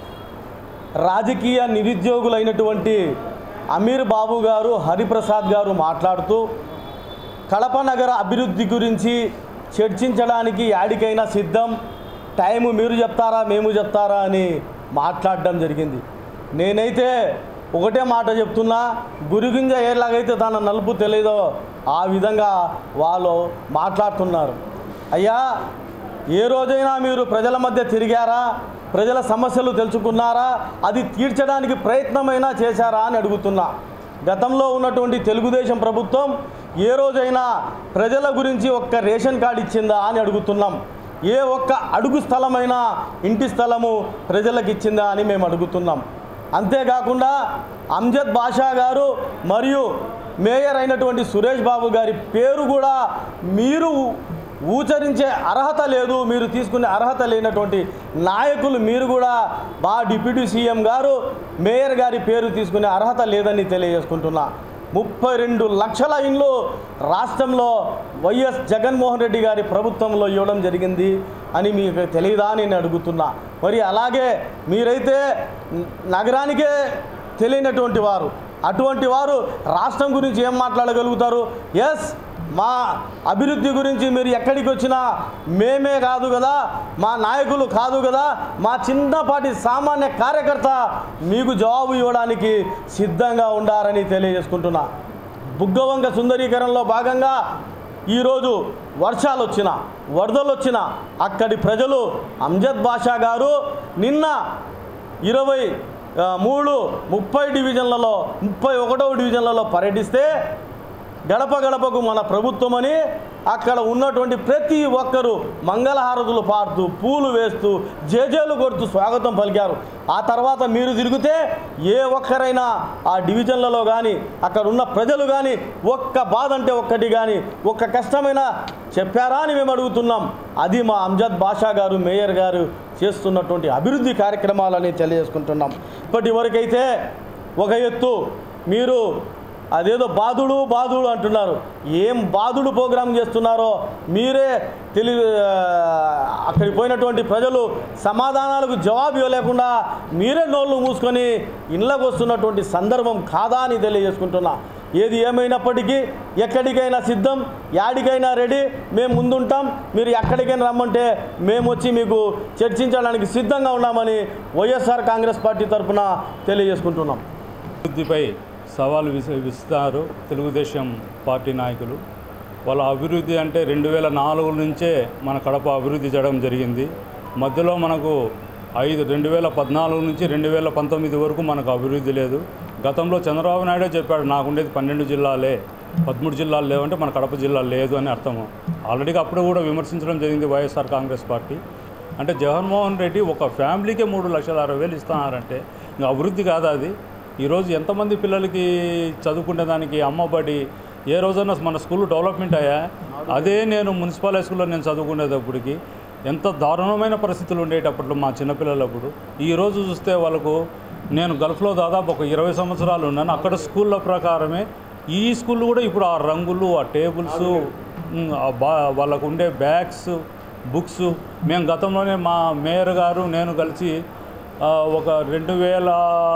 రాజకీయ నిరుద్యోగులైనటువంటి అమీర్ బాబు గారు హరిప్రసాద్ గారు మాట్లాడుతూ కడప నగర అభివృద్ధి గురించి చర్చించడానికి యాడికైనా సిద్ధం టైము మీరు చెప్తారా మేము చెప్తారా అని మాట్లాడడం జరిగింది నేనైతే ఒకటే మాట చెప్తున్నా గురిగింజ ఎలాగైతే తన నలుపు తెలియదో ఆ విధంగా వాళ్ళు మాట్లాడుతున్నారు అయ్యా ఏ రోజైనా మీరు ప్రజల మధ్య తిరిగారా ప్రజల సమస్యలు తెలుసుకున్నారా అది తీర్చడానికి ప్రయత్నమైనా చేశారా అని అడుగుతున్నా గతంలో ఉన్నటువంటి తెలుగుదేశం ప్రభుత్వం ఏ రోజైనా ప్రజల గురించి ఒక్క రేషన్ కార్డు ఇచ్చిందా అని అడుగుతున్నాం ఏ ఒక్క అడుగు స్థలమైనా ఇంటి స్థలము ప్రజలకు ఇచ్చిందా అని మేము అడుగుతున్నాం అంతేకాకుండా అంజద్ బాషా గారు మరియు మేయర్ అయినటువంటి సురేష్ బాబు గారి పేరు కూడా మీరు ఊచరించే అర్హత లేదు మీరు తీసుకునే అర్హత లేనటువంటి నాయకులు మీరు కూడా మా డిప్యూటీ సీఎం గారు మేయర్ గారి పేరు తీసుకునే అర్హత లేదని తెలియజేసుకుంటున్నా ముప్పై రెండు లక్షల ఇండ్లు రాష్ట్రంలో వైఎస్ జగన్మోహన్ రెడ్డి గారి ప్రభుత్వంలో ఇవ్వడం జరిగింది అని మీకు తెలియదా అని నేను అడుగుతున్నా మరి అలాగే మీరైతే నగరానికే తెలియనటువంటి వారు అటువంటి వారు రాష్ట్రం గురించి ఏం మాట్లాడగలుగుతారు ఎస్ మా అభివృద్ధి గురించి మీరు ఎక్కడికి వచ్చినా మేమే కాదు కదా మా నాయకులు కాదు కదా మా చిన్నపాటి సామాన్య కార్యకర్త మీకు జవాబు ఇవ్వడానికి సిద్ధంగా ఉండారని తెలియజేసుకుంటున్నా బుగ్గవంక సుందరీకరణలో భాగంగా ఈరోజు వర్షాలు వచ్చిన వరదలు వచ్చిన అక్కడి ప్రజలు అంజద్ బాషా గారు నిన్న ఇరవై ఆ, మూడు ముప్పై డివిజన్లలో ముప్పై ఒకటవ డివిజన్లలో పర్యటిస్తే గడప గడపకు మన ప్రభుత్వం అని అక్కడ ఉన్నటువంటి ప్రతి ఒక్కరూ మంగళహారతులు పాడుతూ పూలు వేస్తూ జేజేలు కొడుతూ స్వాగతం పలికారు ఆ తర్వాత మీరు తిరిగితే ఏ ఒక్కరైనా ఆ డివిజన్లలో కానీ అక్కడ ఉన్న ప్రజలు కానీ ఒక్క బాధ అంటే ఒక్కటి కానీ ఒక్క కష్టమైనా చెప్పారా అని మేము అడుగుతున్నాం అది మా అంజద్ బాషా గారు మేయర్ గారు చేస్తున్నటువంటి అభివృద్ధి కార్యక్రమాలని తెలియజేసుకుంటున్నాం ఇప్పటి వరకైతే ఒక ఎత్తు మీరు అదేదో బాధుడు బాధుడు అంటున్నారు ఏం బాధుడు ప్రోగ్రాం చేస్తున్నారో మీరే తెలి ఆ, అక్కడికి పోయినటువంటి ప్రజలు సమాధానాలకు జవాబు ఇవ్వలేకుండా మీరే నోళ్ళు మూసుకొని ఇళ్ళకు వస్తున్నటువంటి సందర్భం కాదా అని తెలియజేసుకుంటున్నా ఏది ఏమైనప్పటికీ ఎక్కడికైనా సిద్ధం యాడికైనా రెడీ మేము ముందుంటాం మీరు ఎక్కడికైనా రమ్మంటే మేము వచ్చి మీకు చర్చించడానికి సిద్ధంగా ఉన్నామని వైఎస్ఆర్ కాంగ్రెస్ పార్టీ తరఫున తెలియజేసుకుంటున్నాం అభివృద్ధిపై సవాలు విసి విస్తారు తెలుగుదేశం పార్టీ నాయకులు వాళ్ళ అభివృద్ధి అంటే రెండు వేల నాలుగు నుంచే మన కడప అభివృద్ధి చేయడం జరిగింది మధ్యలో మనకు ఐదు రెండు వేల పద్నాలుగు నుంచి రెండు వేల పంతొమ్మిది వరకు మనకు అభివృద్ధి లేదు గతంలో చంద్రబాబు నాయుడే చెప్పాడు నాకుండేది పన్నెండు జిల్లాలే పదమూడు జిల్లాలు లేవంటే మన కడప జిల్లా లేదు అని అర్థము ఆల్రెడీ అప్పుడు కూడా విమర్శించడం జరిగింది వైఎస్ఆర్ కాంగ్రెస్ పార్టీ అంటే జగన్మోహన్ రెడ్డి ఒక ఫ్యామిలీకే మూడు లక్షల అరవై వేలు ఇస్తున్నారంటే ఇంకా అభివృద్ధి కాదా అది ఈరోజు ఎంతమంది పిల్లలకి చదువుకునే దానికి అమ్మబడి ఏ రోజైనా మన స్కూల్ డెవలప్మెంట్ అయ్యా అదే నేను మున్సిపల్ హై స్కూల్లో నేను చదువుకునేటప్పటికి ఎంత దారుణమైన పరిస్థితులు ఉండేటప్పట్లో మా చిన్నపిల్లలప్పుడు ఈ రోజు చూస్తే వాళ్ళకు నేను గల్ఫ్లో దాదాపు ఒక ఇరవై సంవత్సరాలు ఉన్నాను అక్కడ స్కూళ్ళ ప్రకారమే ఈ స్కూల్ కూడా ఇప్పుడు ఆ రంగులు ఆ టేబుల్స్ ఉమ్, ఆ బా వాళ్ళకు ఉండే బ్యాగ్స్ బుక్స్ మేము గతంలోనే మా మేయర్ గారు నేను కలిసి ఆ, ఒక రెండు వేల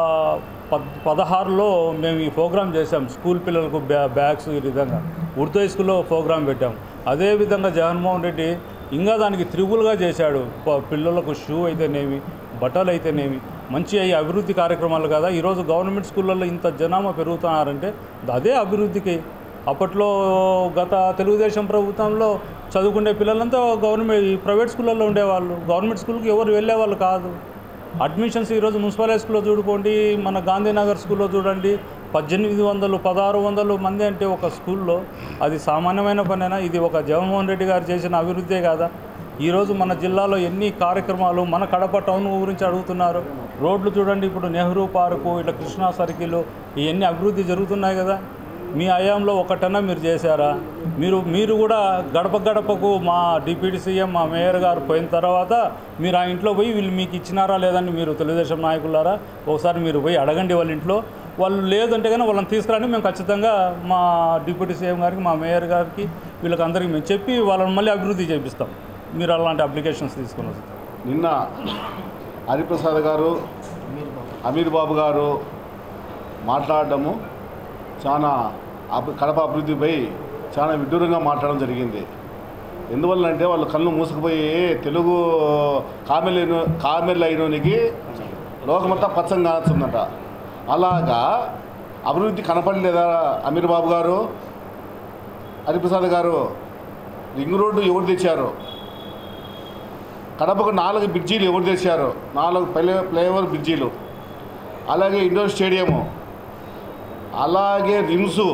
పద్ పదహారులో మేము ఈ ప్రోగ్రామ్ చేసాం స్కూల్ పిల్లలకు బ్యా బ్యాగ్స్ ఈ విధంగా ఉర్దూ హై స్కూల్లో ప్రోగ్రామ్ పెట్టాం అదేవిధంగా జగన్మోహన్ రెడ్డి ఇంకా దానికి త్రిబుల్గా చేశాడు ప- పిల్లలకు షూ అయితేనేమి బట్టలు అయితేనేమి మంచి అయ్యి అభివృద్ధి కార్యక్రమాలు కదా ఈరోజు గవర్నమెంట్ స్కూళ్ళల్లో ఇంత జనాభా పెరుగుతున్నారంటే అదే అభివృద్ధికి అప్పట్లో గత తెలుగుదేశం ప్రభుత్వంలో చదువుకునే పిల్లలంతా గవర్నమెంట్ ఈ ప్రైవేట్ స్కూళ్ళల్లో ఉండేవాళ్ళు గవర్నమెంట్ స్కూల్కి ఎవరు వెళ్ళేవాళ్ళు కాదు అడ్మిషన్స్ ఈరోజు మున్సిపల్ హై స్కూల్లో చూడుకోండి మన గాంధీనగర్ స్కూల్లో చూడండి పద్దెనిమిది వందలు పదహారు వందలు మంది అంటే ఒక స్కూల్లో అది సామాన్యమైన పనేనా ఇది ఒక జగన్మోహన్ రెడ్డి గారు చేసిన అభివృద్ధే కాదా ఈరోజు మన జిల్లాలో ఎన్ని కార్యక్రమాలు మన కడప టౌన్ గురించి అడుగుతున్నారు రోడ్లు చూడండి ఇప్పుడు నెహ్రూ పార్కు ఇట్లా కృష్ణా సర్కిల్ ఇవన్నీ అభివృద్ధి జరుగుతున్నాయి కదా మీ హయాంలో ఒకటన్నా మీరు చేశారా మీరు మీరు కూడా గడప గడపకు మా డిప్యూటీ సీఎం మా మేయర్ గారు పోయిన తర్వాత మీరు ఆ ఇంట్లో పోయి వీళ్ళు మీకు ఇచ్చినారా లేదని మీరు తెలుగుదేశం నాయకులారా ఒకసారి మీరు పోయి అడగండి వాళ్ళ ఇంట్లో వాళ్ళు లేదంటే కానీ వాళ్ళని తీసుకురండి మేము ఖచ్చితంగా మా డిప్యూటీ సీఎం గారికి మా మేయర్ గారికి వీళ్ళకి అందరికీ మేము చెప్పి వాళ్ళని మళ్ళీ అభివృద్ధి చేపిస్తాం మీరు అలాంటి అప్లికేషన్స్ తీసుకుని వస్తారు నిన్న హరిప్రసాద్ గారు అమీర్ బాబు గారు మాట్లాడడము చాలా అభి కడప అభివృద్ధిపై చాలా విడ్డూరంగా మాట్లాడడం జరిగింది ఎందువల్లంటే వాళ్ళు కళ్ళు మూసుకుపోయి తెలుగు కామెలైన కామెల్ అయినోనికి లోకమంతా పచ్చంగా కానుతుందట అలాగా అభివృద్ధి కనపడలేదా అమీర్ బాబు గారు హరిప్రసాద్ గారు రింగ్ రోడ్డు ఎవరు తెచ్చారు కడపకు నాలుగు బ్రిడ్జీలు ఎవరు తెచ్చారు నాలుగు ప్లే ఫ్లైఓవర్ బ్రిడ్జీలు అలాగే ఇండోర్ స్టేడియము అలాగే రిమ్సు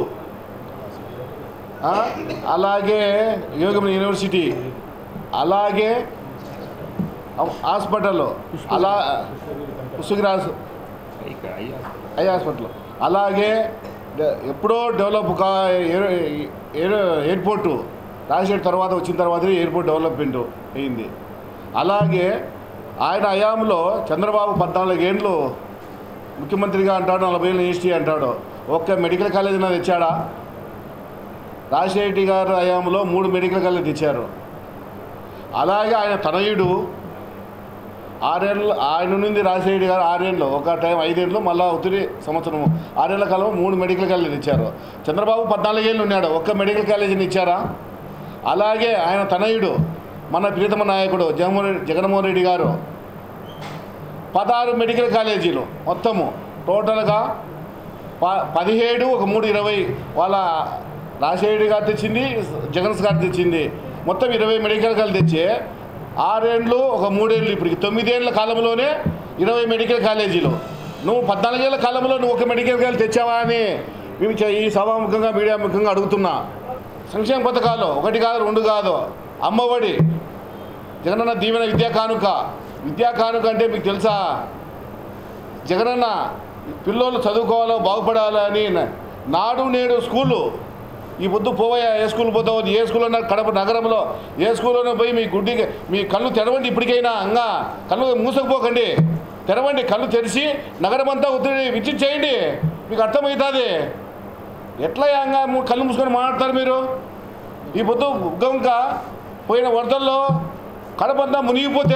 ఆ, అలాగే యోగం యూనివర్సిటీ అలాగే హాస్పిటల్ అలా ఉసుగిరాజ్ ఐ హాస్పిటల్ అలాగే డ- ఎప్పుడో డెవలప్ కా ఎయిర్- ఎయిర్- ఎయిర్పోర్టు రాజశేఖర్ తర్వాత వచ్చిన తర్వాత ఎయిర్పోర్ట్ డెవలప్మెంట్ అయింది అలాగే ఆయన హయాంలో చంద్రబాబు పద్నాలుగేండ్లు ముఖ్యమంత్రిగా అంటాడు నలభై ఏళ్ళు యూనివర్సిటీ అంటాడు ఒక్క మెడికల్ కాలేజ్ నా తెచ్చాడా రాజశేఖర్ గారు హయాంలో మూడు మెడికల్ కాలేజ్ తెచ్చారు అలాగే ఆయన తనయుడు ఆరేళ్ళు ఆయన నుండి రాజశేఖర్ గారు ఆరేళ్ళు ఒక టైం ఐదేళ్ళు మళ్ళా ఉత్తిరి సంవత్సరం ఆరేళ్ల కాలం మూడు మెడికల్ కాలేజీలు ఇచ్చారు చంద్రబాబు పద్నాలుగేళ్ళు ఉన్నాడు ఒక్క మెడికల్ కాలేజీని ఇచ్చారా అలాగే ఆయన తనయుడు మన ప్రీతమ నాయకుడు జగన్మోహన్ రెడ్డి జగన్మోహన్ రెడ్డి గారు పదహారు మెడికల్ కాలేజీలు మొత్తము టోటల్గా ప పదిహేడు ఒక మూడు ఇరవై వాళ్ళ రాజశేఖర్ గారు తెచ్చింది జగన్స్ గారు తెచ్చింది మొత్తం ఇరవై మెడికల్ కాలేజ్ తెచ్చి ఆరేండ్లు ఒక మూడేళ్ళు ఇప్పటికి తొమ్మిదేళ్ల కాలంలోనే ఇరవై మెడికల్ కాలేజీలు నువ్వు పద్నాలుగేళ్ల కాలంలో నువ్వు ఒక మెడికల్ కాలేజ్ తెచ్చావా అని మేము చ- ఈ సభాముఖంగా మీడియా ముఖంగా అడుగుతున్నా సంక్షేమ పథకాలు ఒకటి కాదు రెండు కాదు అమ్మఒడి జగనన్న దీవెన విద్యా కానుక విద్యా కానుక అంటే మీకు తెలుసా జగనన్న పిల్లలు చదువుకోవాలో బాగుపడాలని నాడు నేడు స్కూళ్ళు ఈ పొద్దు పోవయ్యా ఏ స్కూల్ పోతావు ఏ స్కూల్ అన్నా కడప నగరంలో ఏ స్కూల్లోనే పోయి మీ గుడ్డికి మీ కళ్ళు తెరవండి ఇప్పటికైనా అంగా కళ్ళు మూసకపోకండి తెరవండి కళ్ళు తెరిచి నగరం అంతా ఒత్తిడి విద్యుత్ చేయండి మీకు అర్థమవుతుంది ఎట్లా అంగా మూ- కళ్ళు మూసుకొని మాట్లాడతారు మీరు ఈ పొద్దు ఉగ్గంక పోయిన వరదల్లో కడప అంతా మునిగిపోతే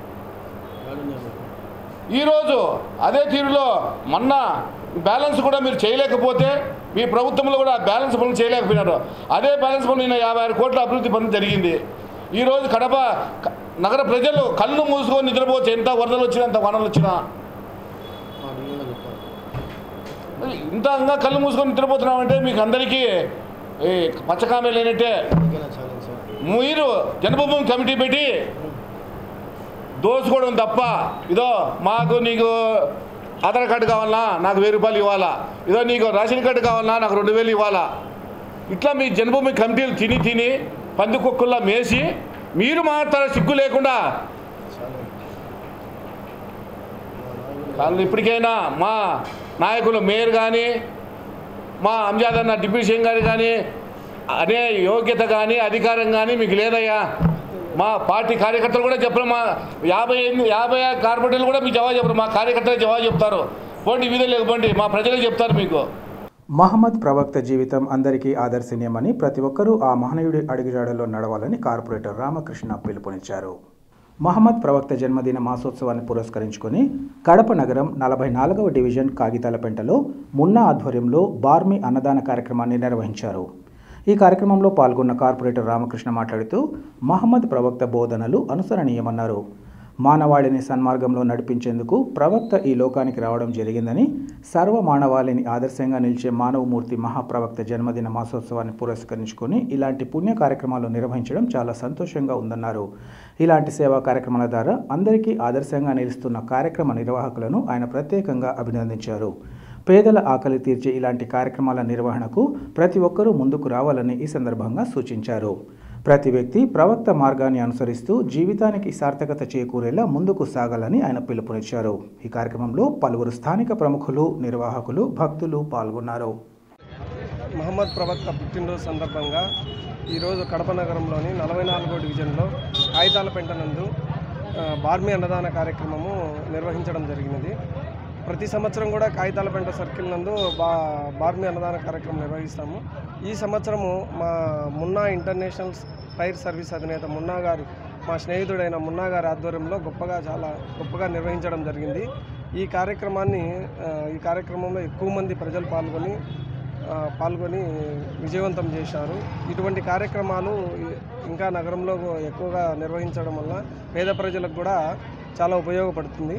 ఈరోజు అదే తీరులో మొన్న బ్యాలెన్స్ కూడా మీరు చేయలేకపోతే మీ ప్రభుత్వంలో కూడా ఆ బ్యాలెన్స్ పనులు చేయలేకపోయినారు అదే బ్యాలెన్స్ పనులు నిన్న యాభై ఆరు కోట్ల అభివృద్ధి పనులు జరిగింది ఈరోజు కడప క- నగర ప్రజలు కళ్ళు మూసుకొని నిద్రపోవచ్చు ఎంత వరదలు వచ్చినా ఎంత వనరులు వచ్చినా ఇంత అంగా కళ్ళు మూసుకొని నిద్రపోతున్నామంటే మీకు అందరికీ ఈ పచ్చకామె లేనట్టే మీరు జన్మభూమి కమిటీ పెట్టి దోచుకోవడం తప్ప ఇదో మాకు నీకు ఆధార్ కార్డు కావాలన్నా నాకు వెయ్యి రూపాయలు ఇవ్వాలా ఇదో నీకు రేషన్ కార్డు కావాలన్నా నాకు రెండు వేలు ఇవ్వాలా ఇట్లా మీ జన్మభూమి కమిటీలు తిని తిని పందికొక్కుల్లా మేసి మీరు మాత్రం సిగ్గు లేకుండా వాళ్ళు ఇప్పటికైనా మా నాయకులు మేయర్ కానీ మా అంజాద్ అన్న డిప్యూటీ సీఎం గారు కానీ అనే యోగ్యత కానీ అధికారం కానీ మీకు లేదయ్యా మా పార్టీ కార్యకర్తలు కూడా చెప్పరు మా యాభై ఎనిమిది యాభై కార్పొరేటర్లు కూడా మీకు జవాబు చెప్పరు మా కార్యకర్తలు జవాబు చెప్తారు పోండి వీధులు లేకపోండి మా ప్రజలకు చెప్తారు మీకు మహమ్మద్ ప్రవక్త జీవితం అందరికీ ఆదర్శనీయమని ప్రతి ఒక్కరూ ఆ మహనీయుడి అడుగుజాడల్లో నడవాలని కార్పొరేటర్ రామకృష్ణ పిలుపునిచ్చారు మహమ్మద్ ప్రవక్త జన్మదిన మాసోత్సవాన్ని పురస్కరించుకొని కడప నగరం నలభై నాలుగవ డివిజన్ కాగితాలపెంటలో మున్నా ఆధ్వర్యంలో బార్మీ అన్నదాన కార్యక్రమాన్ని నిర్వహించారు ఈ కార్యక్రమంలో పాల్గొన్న కార్పొరేటర్ రామకృష్ణ మాట్లాడుతూ మహమ్మద్ ప్రవక్త బోధనలు అనుసరణీయమన్నారు మానవాళిని సన్మార్గంలో నడిపించేందుకు ప్రవక్త ఈ లోకానికి రావడం జరిగిందని సర్వ మానవాళిని ఆదర్శంగా నిలిచే మానవమూర్తి మహాప్రవక్త జన్మదిన మాసోత్సవాన్ని పురస్కరించుకొని ఇలాంటి పుణ్య కార్యక్రమాలు నిర్వహించడం చాలా సంతోషంగా ఉందన్నారు ఇలాంటి సేవా కార్యక్రమాల ద్వారా అందరికీ ఆదర్శంగా నిలుస్తున్న కార్యక్రమ నిర్వాహకులను ఆయన ప్రత్యేకంగా అభినందించారు పేదల ఆకలి తీర్చే ఇలాంటి కార్యక్రమాల నిర్వహణకు ప్రతి ఒక్కరూ ముందుకు రావాలని ఈ సందర్భంగా సూచించారు ప్రతి వ్యక్తి ప్రవక్త మార్గాన్ని అనుసరిస్తూ జీవితానికి సార్థకత చేకూరేలా ముందుకు సాగాలని ఆయన పిలుపునిచ్చారు ఈ కార్యక్రమంలో పలువురు స్థానిక ప్రముఖులు నిర్వాహకులు భక్తులు పాల్గొన్నారు మహమ్మద్ ప్రవక్త పుట్టినరోజు సందర్భంగా ఈరోజు కడప నగరంలోని నలభై నాలుగో డివిజన్లో కాగితాలపెంట నందు ఆ, బార్మీ అన్నదాన కార్యక్రమము నిర్వహించడం జరిగినది ప్రతి సంవత్సరం కూడా కాగితాలపెంట సర్కిల్ నందు బా బార్మీ అన్నదాన కార్యక్రమం నిర్వహిస్తాము ఈ సంవత్సరము మా మున్నా ఇంటర్నేషనల్ ఫైర్ సర్వీస్ అధినేత మున్నా గారు మా స్నేహితుడైన మున్నా గారి ఆధ్వర్యంలో గొప్పగా చాలా గొప్పగా నిర్వహించడం జరిగింది ఈ కార్యక్రమాన్ని ఆ, ఈ కార్యక్రమంలో ఎక్కువ మంది ప్రజలు పాల్గొని ఆ, పాల్గొని విజయవంతం చేశారు ఇటువంటి కార్యక్రమాలు ఇ- ఇంకా నగరంలో ఎక్కువగా నిర్వహించడం వల్ల పేద ప్రజలకు కూడా చాలా ఉపయోగపడుతుంది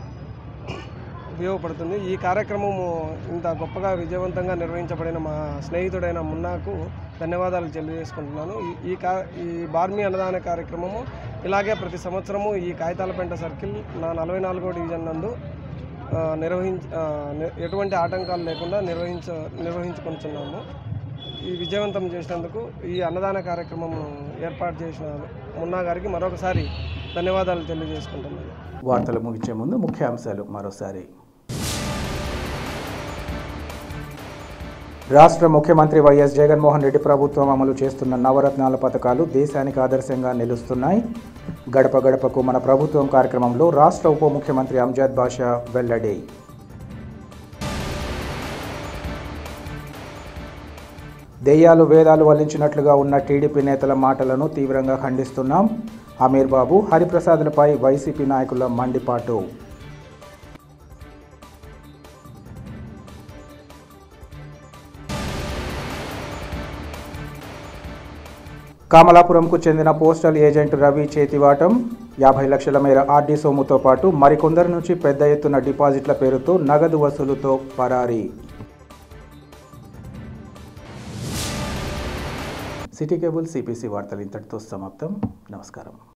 ఉపయోగపడుతుంది ఈ కార్యక్రమము ఇంత గొప్పగా విజయవంతంగా నిర్వహించబడిన మా స్నేహితుడైన మున్నాకు ధన్యవాదాలు తెలియజేసుకుంటున్నాను ఈ- ఈ కా ఈ బార్మీ అన్నదాన కార్యక్రమము ఇలాగే ప్రతి సంవత్సరము ఈ కాగితాలపేంట సర్కిల్ నా నలభై నాలుగో డివిజన్ నందు ఆ, నిర్వహించ ఆ, ని- ఎటువంటి ఆటంకాలు లేకుండా నిర్వహించ నిర్వహించుకుంటున్నాము ఈ విజయవంతం చేసినందుకు ఈ అన్నదాన కార్యక్రమం ఏర్పాటు చేసిన మున్నా గారికి మరొకసారి ధన్యవాదాలు తెలియజేసుకుంటున్నాను వార్తలు ముగించే ముందు ముఖ్యాంశాలు మరోసారి రాష్ట్ర ముఖ్యమంత్రి వైఎస్ జగన్మోహన్ రెడ్డి ప్రభుత్వం అమలు చేస్తున్న నవరత్నాల పథకాలు దేశానికి ఆదర్శంగా నిలుస్తున్నాయి గడప గడపకు మన ప్రభుత్వం కార్యక్రమంలో రాష్ట్ర ఉప ముఖ్యమంత్రి అంజాద్ బాషా వెల్లడి దెయ్యాలు వేదాలు వల్లించినట్లుగా ఉన్న టీడీపీ నేతల మాటలను తీవ్రంగా ఖండిస్తున్నాం అమీర్ బాబు హరిప్రసాద్లపై వైసీపీ నాయకుల మండిపాటు కామలాపురంకు చెందిన పోస్టల్ ఏజెంట్ రవి చేతివాటం యాభై లక్షల మేర ఆర్డీ సొమ్ముతో పాటు మరికొందరి నుంచి పెద్ద ఎత్తున డిపాజిట్ల పేరుతో నగదు వసూలుతో పరారీ సిటీ కేబుల్ సిపిసి వార్తలు ఇంతటితో సమాప్తం నమస్కారం